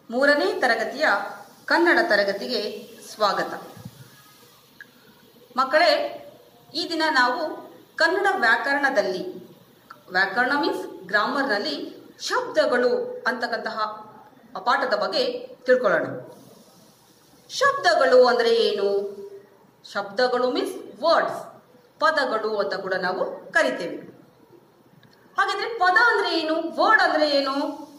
ಮೂರನೇ ತರಗತಿಯ ಕನ್ನಡ ತರಗತಿಗೆ ಸ್ವಾಗತ ಮಕ್ಕಳೇ ಈ ದಿನ ನಾವು ಕನ್ನಡ ವ್ಯಾಕರಣದಲ್ಲಿ ವ್ಯಾಕರಣ ಮೀನ್ಸ್ ಗ್ರಾಮರ್ನಲ್ಲಿ ಶಬ್ದಗಳು ಅಂತಕ್ಕಂತಹ ಪಾಠದ ಬಗ್ಗೆ ತಿಳ್ಕೊಳ್ಳೋಣ ಶಬ್ದಗಳು ಅಂದರೆ ಏನು ಶಬ್ದಗಳು ಮೀನ್ಸ್ ವರ್ಡ್ಸ್ ಪದಗಳು ಅಂತ ಕೂಡ ನಾವು ಕರಿತೇವೆ ಹಾಗಿದ್ರೆ ಪದ ಅಂದ್ರೆ ಏನು ವರ್ಡ್ ಅಂದ್ರೆ ಏನು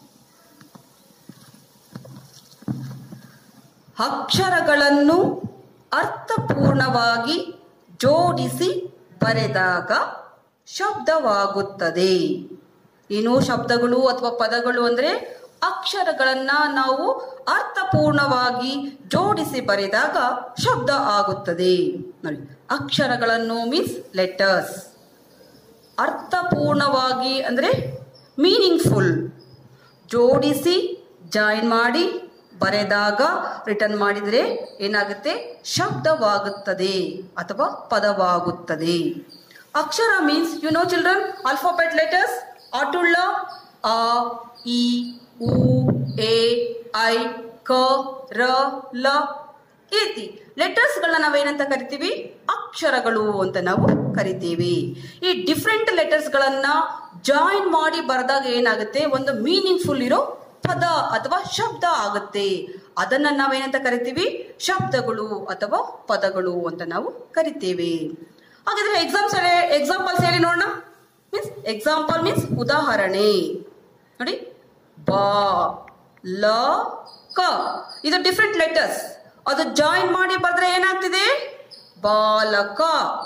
ಅಕ್ಷರಗಳನ್ನು ಅರ್ಥಪೂರ್ಣವಾಗಿ ಜೋಡಿಸಿ ಬರೆದಾಗ ಶಬ್ದವಾಗುತ್ತದೆ ಏನು ಶಬ್ದಗಳು ಅಥವಾ ಪದಗಳು ಅಂದ್ರೆ ಅಕ್ಷರಗಳನ್ನ ನಾವು ಅರ್ಥಪೂರ್ಣವಾಗಿ ಜೋಡಿಸಿ ಬರೆದಾಗ ಶಬ್ದ ಆಗುತ್ತದೆ ನೋಡಿ ಅಕ್ಷರಗಳನ್ನು ಮೀನ್ಸ್ ಲೆಟರ್ಸ್ ಅರ್ಥಪೂರ್ಣವಾಗಿ ಅಂದ್ರೆ ಮೀನಿಂಗ್ಫುಲ್ ಜೋಡಿಸಿ ಜಾಯಿನ್ ಮಾಡಿ ಬರೆದಾಗ ರಿಟರ್ನ್ ಮಾಡಿದರೆ ಏನಾಗುತ್ತೆ ಶಬ್ದವಾಗುತ್ತದೆ ಅಥವಾ ಪದವಾಗುತ್ತದೆ ಅಕ್ಷರ means you know children alphabet letters ಆಟುಳ್ಳ ಆ ಇ ಉ ಎ ಐ ಕ ರ ಲ ಈ ರೀತಿ ಲೆಟರ್ಸ್ಗಳನ್ನ ನಾವೇನಂತ ಕರಿತೀವಿ ಅಕ್ಷರಗಳು ಅಂತ ನಾವು ಕರಿತೀವಿ ಈ ಡಿಫ್ರೆಂಟ್ ಲೆಟರ್ಸ್ಗಳನ್ನ ಜಾಯಿನ್ ಮಾಡಿ ಬರೆದಾಗ ಏನಾಗುತ್ತೆ ಒಂದು ಮೀನಿಂಗ್ಫುಲ್ ಇರೋ ಪದ ಅಥವಾ ಶಬ್ದ ಆಗುತ್ತೆ ಅದನ್ನ ನಾವೇನಂತ ಕರಿತೀವಿ ಶಬ್ದಗಳು ಅಥವಾ ಪದಗಳು ಅಂತ ನಾವು ಕರಿತೇವೆ ಹಾಗಾದ್ರೆ ಎಕ್ಸಾಮ್ಸ್ ಎಕ್ಸಾಂಪಲ್ಸ್ ಹೇಳಿ ನೋಡೋಣ ಮೀನ್ಸ್ ಎಕ್ಸಾಂಪಲ್ ಮೀನ್ಸ್ ಉದಾಹರಣೆ ನೋಡಿ ಬಾ ಲ ಕ ಇದು ಡಿಫ್ರೆಂಟ್ ಲೆಟರ್ಸ್ ಅದು ಜಾಯಿನ್ ಮಾಡಿ ಬರೆದ್ರೆ ಏನಾಗ್ತಿದೆ ಬಾಲಕ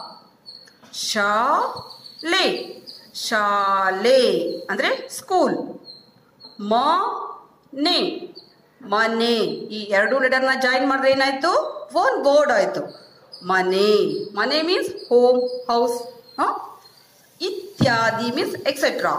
ಶಾಲೆ ಶಾಲೆ ಅಂದ್ರೆ ಸ್ಕೂಲ್ ಮನೆ ಮನೆ ಈ ಎರಡು ಲೆಟರ್ನ ಜಾಯಿನ್ ಮಾಡಿದ್ರೆ ಏನಾಯ್ತು ಒನ್ ಬೋರ್ಡ್ ಆಯ್ತು ಮನೆ ಮನೆ ಮೀನ್ಸ್ ಹೋಮ್ ಹೌಸ್ ಇತ್ಯಾದಿ ಮೀನ್ಸ್ ಎಕ್ಸೆಟ್ರಾ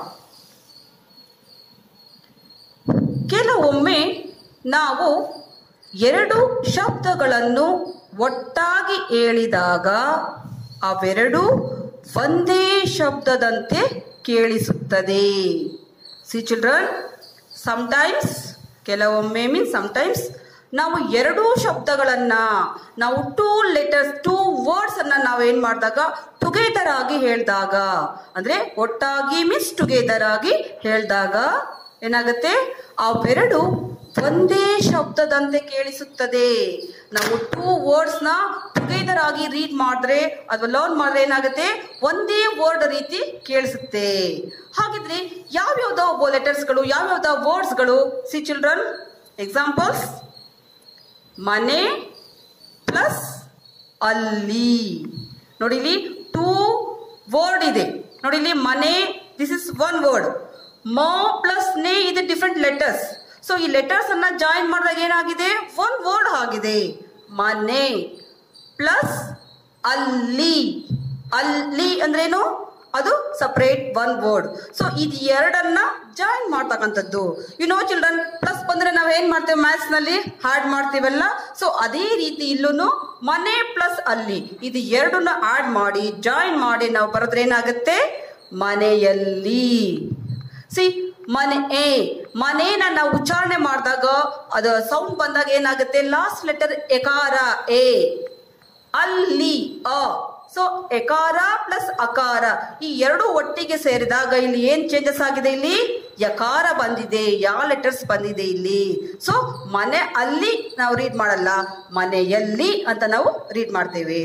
ಕೆಲವೊಮ್ಮೆ ನಾವು ಎರಡು ಶಬ್ದಗಳನ್ನು ಒಟ್ಟಾಗಿ ಹೇಳಿದಾಗ ಅವೆರಡು ಒಂದೇ ಶಬ್ದದಂತೆ ಕೇಳಿಸುತ್ತದೆ ಸಿ ಚಿಲ್ಡ್ರನ್ ಸಮಟೈಮ್ಸ್ ಕೆಲವೊಮ್ಮೆ ಮೀನ್ಸ್ ಸಮಟೈಮ್ಸ್ ನಾವು ಎರಡೂ ಶಬ್ದಗಳನ್ನ ನಾವು ಟೂ ಲೆಟರ್ಸ್ ಟೂ ವರ್ಡ್ಸ್ ಅನ್ನ ನಾವೇನ್ ಮಾಡಿದಾಗ ಟುಗೆದರ್ ಆಗಿ ಹೇಳಿದಾಗ ಅಂದ್ರೆ ಒಟ್ಟಾಗಿ ಮೀನ್ಸ್ ಟುಗೆದರ್ ಆಗಿ ಹೇಳಿದಾಗ ಏನಾಗುತ್ತೆ ಅವೆರಡು ಒಂದೇ ಶಬ್ದದಂತೆ ಕೇಳಿಸುತ್ತದೆ ನಾವು ಟೂ ವರ್ಡ್ಸ್ ನ ಟುಗೆದರ್ ಆಗಿ ರೀಡ್ ಮಾಡಿದ್ರೆ ಅಥವಾ ಲರ್ನ್ ಮಾಡಿದ್ರೆ ಏನಾಗುತ್ತೆ ಒಂದೇ ವರ್ಡ್ ರೀತಿ ಕೇಳಿಸುತ್ತೆ ಹಾಗಿದ್ರೆ ಯಾವ್ಯಾವ್ದ ಲೆಟರ್ಸ್ಗಳು ಯಾವ್ಯಾವ್ದ ವರ್ಡ್ಸ್ಗಳು ಸಿ ಚಿಲ್ಡ್ರನ್ ಎಕ್ಸಾಂಪಲ್ಸ್ ಮನೆ ಪ್ಲಸ್ ಅಲ್ಲಿ ನೋಡಿ ಇಲ್ಲಿ ಟೂ ವರ್ಡ್ ಇದೆ ನೋಡಿ ಇಲ್ಲಿ ಮನೆ ದಿಸ್ ಇಸ್ ಒನ್ ವರ್ಡ್ ಮ ಪ್ಲಸ್ ನೇ ಇದೆ ಡಿಫ್ರೆಂಟ್ ಲೆಟರ್ಸ್ ಸೊ ಈ ಲೆಟರ್ಸ್ ಅನ್ನ ಜಾಯಿನ್ ಮಾಡಿದಾಗ ಏನಾಗಿದೆ ಒನ್ ವರ್ಡ್ ಆಗಿದೆ ಮನೆ ಪ್ಲಸ್ ಅಲ್ಲಿ ಅಲ್ಲಿ ಅಂದ್ರೇನು ಅದು ಸಪರೇಟ್ ಒನ್ ವರ್ಡ್ ಸೊ ಇದು ಎರಡನ್ನ ಜಾಯಿನ್ ಮಾಡ್ತಕ್ಕಂಥದ್ದು ಯು ನೋ ಚಿಲ್ಡ್ರನ್ ಪ್ಲಸ್ ಬಂದ್ರೆ ನಾವ್ ಏನ್ ಮಾಡ್ತೇವೆ ಮ್ಯಾಥ್ಸ್ ನಲ್ಲಿ ಹಾಡ್ ಮಾಡ್ತೀವಲ್ಲ ಸೊ ಅದೇ ರೀತಿ ಇಲ್ಲೂ ಮನೆ ಪ್ಲಸ್ ಅಲ್ಲಿ ಇದು ಎರಡನ್ನ ಆಡ್ ಮಾಡಿ ಜಾಯಿನ್ ಮಾಡಿ ನಾವು ಬರೆದ್ರೆ ಏನಾಗುತ್ತೆ ಮನೆಯಲ್ಲಿ ಸಿ ಮನೆ ಎ ಮನೇನ ನಾವು ಉಚ್ಚಾರಣೆ ಮಾಡಿದಾಗ ಅದು ಸೌಂಡ್ ಬಂದಾಗ ಏನಾಗುತ್ತೆ ಲಾಸ್ಟ್ ಲೆಟರ್ ಎಕಾರ ಎ ಅಲ್ಲಿ ಅ ಸೊ ಎಕಾರ ಪ್ಲಸ್ ಅಕಾರ ಈ ಎರಡು ಒಟ್ಟಿಗೆ ಸೇರಿದಾಗ ಇಲ್ಲಿ ಏನ್ ಚೇಂಜಸ್ ಆಗಿದೆ ಇಲ್ಲಿ ಯಕಾರ ಬಂದಿದೆ ಯಾವ ಲೆಟರ್ಸ್ ಬಂದಿದೆ ಇಲ್ಲಿ ಸೊ ಮನೆ ಅಲ್ಲಿ ನಾವು ರೀಡ್ ಮಾಡಲ್ಲ ಮನೆಯಲ್ಲಿ ಅಂತ ನಾವು ರೀಡ್ ಮಾಡ್ತೇವೆ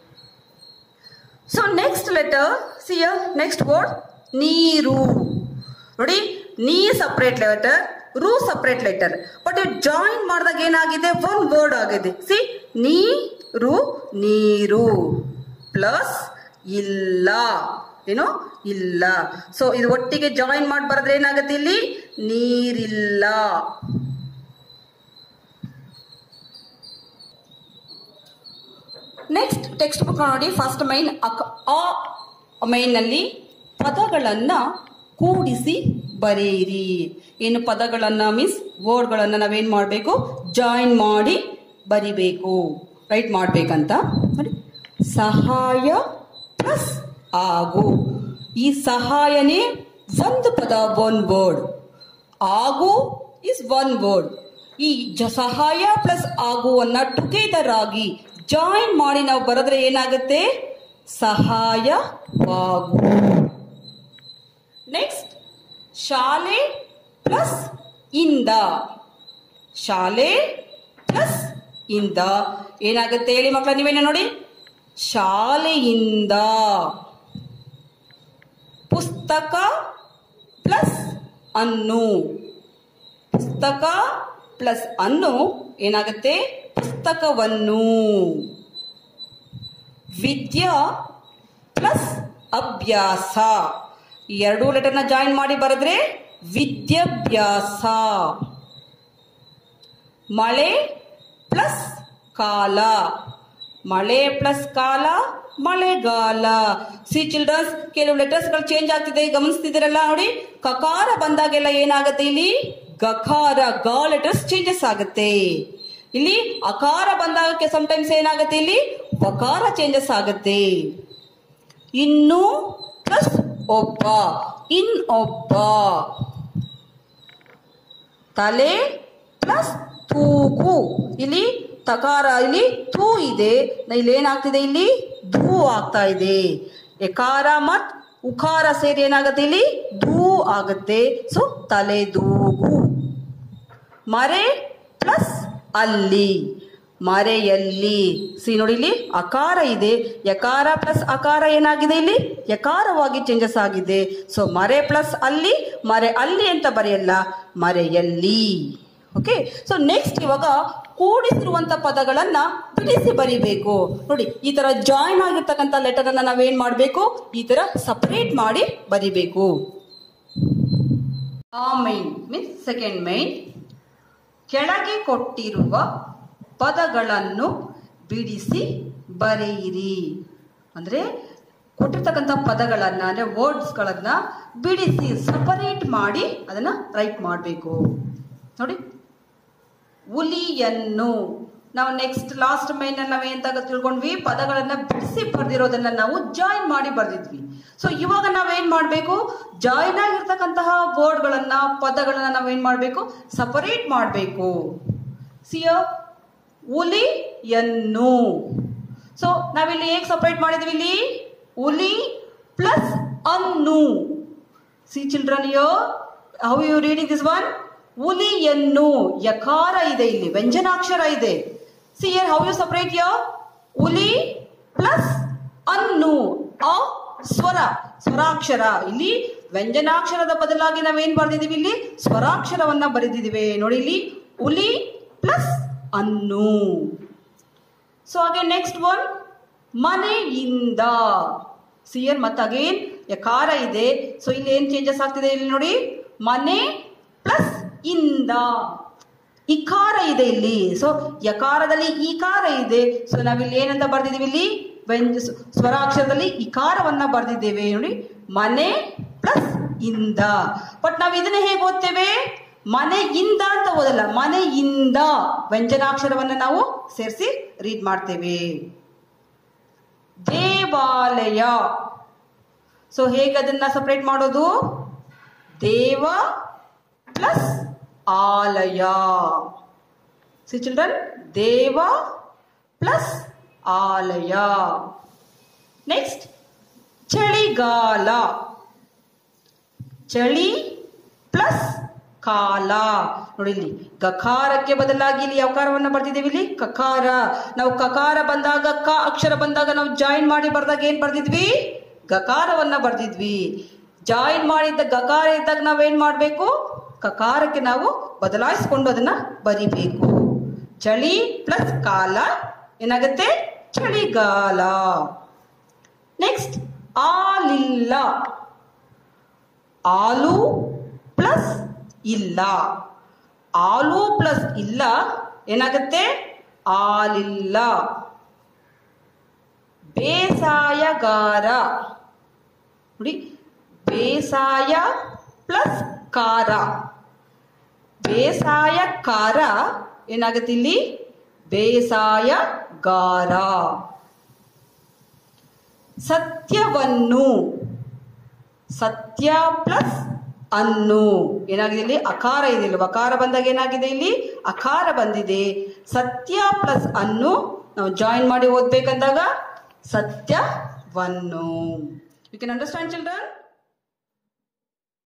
so next letter see next word ನೀರು ನೋಡಿ ನೀ ಸಪ್ರೇಟ್ ಲೆಟರ್ ರು ಸಪ್ರೇಟ್ ಲೆಟರ್ ಬಟ್ ಜಾಯಿನ್ ಮಾಡಿದಾಗ ಏನಾಗಿದೆ ಒನ್ ವರ್ಡ್ ಆಗಿದೆ ಸಿ ನೀರು ನೀರು ಪ್ಲಸ್ ಇಲ್ಲ ಏನು ಇಲ್ಲ ಸೊ ಇದು ಒಟ್ಟಿಗೆ ಜಾಯಿನ್ ಮಾಡಿ ಬರೆದ್ರೆ ಏನಾಗುತ್ತೆ ಇಲ್ಲಿ ನೀರಿಲ್ಲ ನೆಕ್ಸ್ಟ್ ಟೆಕ್ಸ್ಟ್ ಬುಕ್ ನೋಡಿ ಫಸ್ಟ್ ಮೈನ್ ಆ ಮೈನ್ ನಲ್ಲಿ ಪದಗಳನ್ನ ಕೂಡಿಸಿ ಬರೆಯಿರಿ ಏನು ಪದಗಳನ್ನ ಮೀನ್ಸ್ ವರ್ಡ್ಗಳನ್ನ ನಾವೇನ್ ಮಾಡಬೇಕು ಜಾಯಿನ್ ಮಾಡಿ ಬರಿಬೇಕು ರೈಟ್ ಮಾಡ್ಬೇಕಂತ ನೋಡಿ ಸಹಾಯ ಪ್ಲಸ್ ಆಗು ಈ ಸಹಾಯನೇ ಒಂದು ಪದ ಒನ್ ವರ್ಡ್ ಆಗು ಇಸ್ ಒನ್ ವರ್ಡ್ ಈ ಜ ಸಹಾಯ ಪ್ಲಸ್ ಆಗುವನ್ನ ಟುಗೆದರ್ ಆಗಿ ಜಾಯಿನ್ ಮಾಡಿ ನಾವು ಬರೆದ್ರೆ ಏನಾಗುತ್ತೆ ಸಹಾಯವಾಗು ನೆಕ್ಸ್ಟ್ ಶಾಲೆ ಪ್ಲಸ್ ಇಂದ ಶಾಲೆ ಪ್ಲಸ್ ಇಂದ ಏನಾಗುತ್ತೆ ಹೇಳಿ ಮಕ್ಕಳ ನೀವೇನ ನೋಡಿ ಶಾಲೆಯಿಂದ ಪುಸ್ತಕ ಪ್ಲಸ್ ಅನ್ನು ಪುಸ್ತಕ ಪ್ಲಸ್ ಅನ್ನು ಏನಾಗುತ್ತೆ ಪುಸ್ತಕವನ್ನು ವಿದ್ಯಾ ಪ್ಲಸ್ ಅಭ್ಯಾಸ ಈ ಎರಡೂ ಲೆಟರ್ನ ಜಾಯಿನ್ ಮಾಡಿ ಬರೆದ್ರೆ ವಿದ್ಯಾಭ್ಯಾಸ ಮಳೆ ಪ್ಲಸ್ ಕಾಲ ಮಳೆ ಪ್ಲಸ್ ಕಾಲ ಮಳೆಗಾಲ ಸಿ ಚಿಲ್ಡ್ರನ್ಸ್ ಕೆಲವು ಲೆಟರ್ಸ್ ಗಳು ಚೇಂಜ್ ಆಗ್ತಿದೆ ಗಮನಿಸ್ತಿದ್ದೀರಲ್ಲ ನೋಡಿ ಕಕಾರ ಬಂದಾಗೆಲ್ಲ ಏನಾಗುತ್ತೆ ಇಲ್ಲಿ ಗಕಾರ ಗ ಲೆಟರ್ಸ್ ಚೇಂಜಸ್ ಆಗುತ್ತೆ ಇಲ್ಲಿ ಅಕಾರ ಬಂದಾಗ ಸಮಟೈಮ್ಸ್ ಏನಾಗುತ್ತೆ ಇಲ್ಲಿ ವಕಾರ ಚೇಂಜಸ್ ಆಗುತ್ತೆ ಇನ್ನು ಪ್ಲಸ್ ಒಬ್ಬ ಇನ್ ಒಬ್ಬ ತಲೆ ಪ್ಲಸ್ ತೂಕು ಇಲ್ಲಿ ತಕಾರ ಇಲ್ಲಿ ತೂ ಇದೆ ನ- ಇಲ್ಲಿ ಏನಾಗ್ತಿದೆ ಇಲ್ಲಿ ಧೂ ಆಗ್ತಾ ಇದೆ ಎಕಾರ ಮತ್ ಉಕಾರ ಸೇರಿ ಏನಾಗುತ್ತೆ ಇಲ್ಲಿ ಧೂ ಆಗುತ್ತೆ ಸೊ ತಲೆ ದೂಗು ಮರೆ ಪ್ಲಸ್ ಅಲ್ಲಿ ಮರೆಯಲ್ಲಿ ಸಿ ನೋಡಿ ಇಲ್ಲಿ ಅಕಾರ ಇದೆ ಯಕಾರ ಪ್ಲಸ್ ಅಕಾರ ಏನಾಗಿದೆ ಇಲ್ಲಿ ಯಕಾರವಾಗಿ ಚೇಂಜಸ್ ಆಗಿದೆ ಸೊ ಮರೆ ಪ್ಲಸ್ ಅಲ್ಲಿ ಮರೆ ಅಲ್ಲಿ ಅಂತ ಬರೆಯಲ್ಲ ಮರೆಯಲ್ಲಿ ಓಕೆ ಸೊ ನೆಕ್ಸ್ಟ್ ಇವಾಗ ಕೂಡಿಸಿರುವಂತ ಪದಗಳನ್ನ ಬಿಡಿಸಿ ಬರಿಬೇಕು ನೋಡಿ ಈ ತರ ಜಾಯಿನ್ ಆಗಿರ್ತಕ್ಕಂಥ ಲೆಟರ್ ಅನ್ನ ನಾವೇನ್ ಮಾಡಬೇಕು ಈ ತರ ಸಪರೇಟ್ ಮಾಡಿ ಬರಿಬೇಕು ಆ ಮೈನ್ ಮೀನ್ಸ್ ಸೆಕೆಂಡ್ ಮೈನ್ ಕೆಳಗೆ ಕೊಟ್ಟಿರುವ ಪದಗಳನ್ನು ಬಿಡಿಸಿ ಬರೆಯಿರಿ ಅಂದರೆ ಕೊಟ್ಟಿರ್ತಕ್ಕಂಥ ಪದಗಳನ್ನು ಅಂದರೆ ವರ್ಡ್ಸ್ಗಳನ್ನು ಬಿಡಿಸಿ ಸಪರೇಟ್ ಮಾಡಿ ಅದನ್ನು ರೈಟ್ ಮಾಡಬೇಕು ನೋಡಿ ಹುಲಿಯನ್ನು ನಾವು ನೆಕ್ಸ್ಟ್ ಲಾಸ್ಟ್ ಮೈನ್ ನಾವು ಎಂತಾಗ ತಿಳ್ಕೊಂಡ್ವಿ ಪದಗಳನ್ನ ಬಿಡಿಸಿ ಬರ್ದಿರೋದನ್ನ ನಾವು ಜಾಯಿನ್ ಮಾಡಿ ಬರ್ದಿದ್ವಿ ಸೊ ಇವಾಗ ನಾವೇನ್ ಮಾಡಬೇಕು ಜಾಯಿನ್ ಆಗಿರ್ತಕ್ಕಂತಹ ವರ್ಡ್ಗಳನ್ನ ಪದಗಳನ್ನ ನಾವೇನ್ ಮಾಡಬೇಕು ಸಪರೇಟ್ ಮಾಡಬೇಕು ಸಿಯ ಹುಲಿಯನ್ನು ಸೊ ನಾವಿಲ್ಲಿ ಹೇಗೆ ಸಪರೇಟ್ ಮಾಡಿದ್ವಿ ಇಲ್ಲಿ ಹುಲಿ ಪ್ಲಸ್ ಅನ್ನು ಸಿ ಚಿಲ್ಡ್ರನ್ ಯೋ how you reading this one ಹುಲಿಯನ್ನು ಯಕಾರ ಇದೆ ಇಲ್ಲಿ ವ್ಯಂಜನಾಕ್ಷರ ಇದೆ see your how you separate ಯೋ ಹುಲಿ ಪ್ಲಸ್ ಅನ್ನು ಅ ಸ್ವರ ಸ್ವರಾಕ್ಷರ ಇಲ್ಲಿ ವ್ಯಂಜನಾಕ್ಷರದ ಬದಲಾಗಿ ನಾವೇನ್ ಬರ್ದಿದೀವಿ ಇಲ್ಲಿ ಸ್ವರಾಕ್ಷರವನ್ನ ಬರೆದಿದ್ದೀವಿ ನೋಡಿ ಇಲ್ಲಿ ಹುಲಿ ಪ್ಲಸ್ ಅನ್ನು ಸೊ ಹಾಗೆ ನೆಕ್ಸ್ಟ್ ಒನ್ ಮನೆಯಿಂದ ಸಿಯರ್ ಮತ್ತೆ ಅಗೇನ್ ಯಕಾರ ಇದೆ ಸೊ ಇಲ್ಲಿ ಏನ್ ಚೇಂಜಸ್ ಆಗ್ತಿದೆ ಇಲ್ಲಿ ನೋಡಿ ಮನೆ ಪ್ಲಸ್ ಇಂದ ಇಕಾರ ಇದೆ ಇಲ್ಲಿ ಸೊ ಯಕಾರದಲ್ಲಿ ಈಕಾರ ಇದೆ ಸೊ ನಾವಿಲ್ಲಿ ಏನಂತ ಬರ್ದಿದೀವಿ ಇಲ್ಲಿ ವ್ಯಂಜ ಸ್ವರಾಕ್ಷರದಲ್ಲಿ ಇಕಾರವನ್ನ ಬರ್ದಿದ್ದೇವೆ ನೋಡಿ ಮನೆ ಪ್ಲಸ್ ಇಂದ ಬಟ್ ನಾವು ಇದನ್ನ ಹೇಗೆ ಓದ್ತೇವೆ ಮನೆಯಿಂದ ಅಂತ ಓದಲ್ಲ ಮನೆಯಿಂದ ವ್ಯಂಜನಾಕ್ಷರವನ್ನ ನಾವು ಸೇರಿಸಿ ರೀಡ್ ಮಾಡ್ತೇವೆ ದೇವಾಲಯ ಸೊ ಹೇಗೆ ಅದನ್ನ ಸಪರೇಟ್ ಮಾಡೋದು ದೇವ ಪ್ಲಸ್ ಆಲಯ ಸಿ ಚಿಲ್ಡ್ರನ್ ದೇವ ಪ್ಲಸ್ ಆಲಯ ನೆಕ್ಸ್ಟ್ ಚಳಿಗಾಲ ಚಳಿ ಪ್ಲಸ್ ಕಾಲ ನೋಡಿ ಇಲ್ಲಿ ಗಕಾರಕ್ಕೆ ಬದಲಾಗಿ ಇಲ್ಲಿ ಯಕಾರವನ್ನ ಬರ್ತಿದ್ದೇವೆ ಇಲ್ಲಿ ಕಕಾರ ನಾವು ಕಕಾರ ಬಂದಾಗ ಕ ಅಕ್ಷರ ಬಂದಾಗ ನಾವು ಜಾಯಿನ್ ಮಾಡಿ ಬರ್ದಾಗ ಏನ್ ಬರ್ದಿದ್ವಿ ಗಕಾರವನ್ನ ಬರ್ದಿದ್ವಿ ಜಾಯಿನ್ ಮಾಡಿದ್ದ ಗಕಾರ ಇದ್ದಾಗ ನಾವೇನ್ ಮಾಡ್ಬೇಕು ಕಕಾರಕ್ಕೆ ನಾವು ಬದಲಾಯಿಸಿಕೊಂಡು ಅದನ್ನ ಬರಿಬೇಕು ಚಳಿ ಪ್ಲಸ್ ಕಾಲ ಏನಾಗುತ್ತೆ ಚಳಿಗಾಲ ನೆಕ್ಸ್ಟ್ ಆಲಿಲ್ಲ ಆಲು ಪ್ಲಸ್ ಇಲ್ಲ ಆಲು ಪ್ಲಸ್ ಇಲ್ಲ ಏನಾಗುತ್ತೆ ಆಲಿಲ್ಲ ಬೇಸಾಯಗಾರ ನೋಡಿ ಬೇಸಾಯ ಪ್ಲಸ್ ಕಾರ ಬೇಸಾಯಕಾರ ಏನಾಗುತ್ತೆ ಇಲ್ಲಿ ಬೇಸಾಯಗಾರ ಸತ್ಯವನ್ನು ಸತ್ಯ ಪ್ಲಸ್ ಅನ್ನು ಏನಾಗಿದೆ ಇಲ್ಲಿ ಅಕಾರ ಇದೆ ಇಲ್ಲಿ ವಕಾರ ಬಂದಾಗ ಏನಾಗಿದೆ ಇಲ್ಲಿ ಅಕಾರ ಬಂದಿದೆ ಸತ್ಯ ಪ್ಲಸ್ ಅನ್ನು ನಾವು ಜಾಯಿನ್ ಮಾಡಿ ಓದ್ಬೇಕಂದಾಗ ಸತ್ಯವನ್ನು ಯು ಕ್ಯಾನ್ ಅಂಡರ್ಸ್ಟ್ಯಾಂಡ್ ಚಿಲ್ಡ್ರನ್